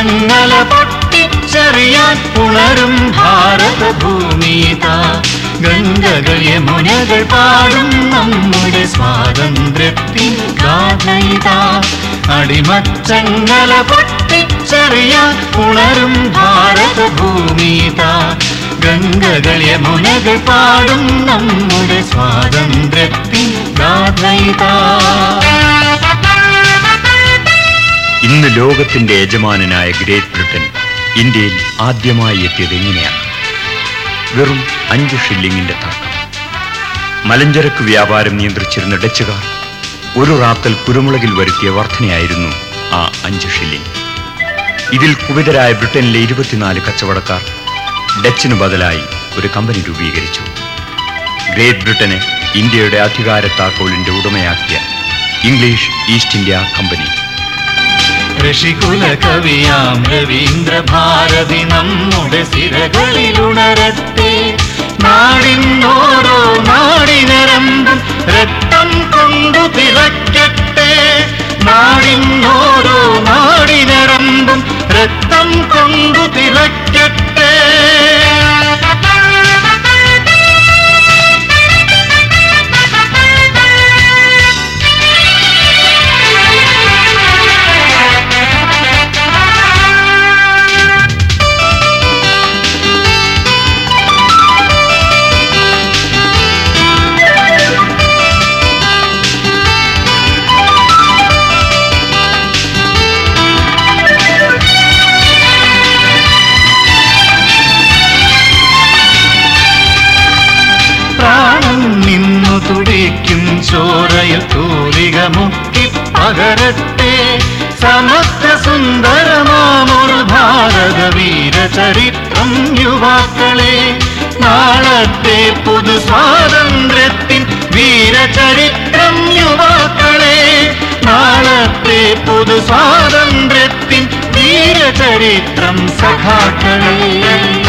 അടിമച്ചങ്ങല പൊട്ടിച്ചെറിയാൻ ഉണരും ഭാരതഭൂമിത ഗംഗകൾ യമുനകൾ പാടും നമ്മുടെ സ്വാതന്ത്ര്യത്തിൻ ഗാഥയിത അടിമച്ചങ്ങല പൊട്ടിച്ചെറിയാൻ ഉണരും ഭാരതഭൂമിത ഗംഗകൾ യമുനകൾ പാടും നമ്മുടെ സ്വാതന്ത്ര്യത്തിൻ ഗാഥയിത ഇന്ന് ലോകത്തിന്റെ യജമാനനായ ഗ്രേറ്റ് ബ്രിട്ടൻ ഇന്ത്യയിൽ ആദ്യമായി എത്തിയത് എങ്ങനെയാണ് വെറും അഞ്ച് ഷില്ലിങ്ങിന്റെ തർക്കം മലഞ്ചരക്ക് വ്യാപാരം നിയന്ത്രിച്ചിരുന്ന ഡച്ചുകാർ ഒരു റാത്തൽ കുരുമുളകിൽ വരുത്തിയ വർധനയായിരുന്നു ആ അഞ്ച് ഷില്ലിംഗ് ഇതിൽ കുപിതരായ ബ്രിട്ടനിലെ ഇരുപത്തിനാല് കച്ചവടക്കാർ ഡച്ചിന് ബദലായി ഒരു കമ്പനി രൂപീകരിച്ചു ഗ്രേറ്റ് ബ്രിട്ടനെ ഇന്ത്യയുടെ അധികാര താക്കോലിന്റെ ഉടമയാക്കിയ ഇംഗ്ലീഷ് ഈസ്റ്റ് ഇന്ത്യ കമ്പനി ഋഷികുല കവിയാം രവീന്ദ്ര ഭാരതി നമ്മുടെ സിരകളിലുണരത്തെ നാടിനോരോ നാടിനരമ്പും രക്തം കൊണ്ടു തിളക്കട്ടെ നാടിനോരോ നാടിനരമ്പും രക്തം കൊണ്ടു തിളക്കട്ടെ പ്രാണൻ നിന്നു തുടിക്കും ചോരയിൽ തൂലിക മുക്കി പകരട്ടെ സമസ്ത സുന്ദരമാമൊരു ഭാരത വീര ചരിത്രം യുവാക്കളെ നാളത്തെ പുതു സ്വാതന്ത്ര്യത്തിൻ വീരചരിത്രം യുവാക്കളെ നാളത്തെ പുതു സ്വാതന്ത്ര്യത്തിൻ വീരചരിത്രം സഖാക്കളെ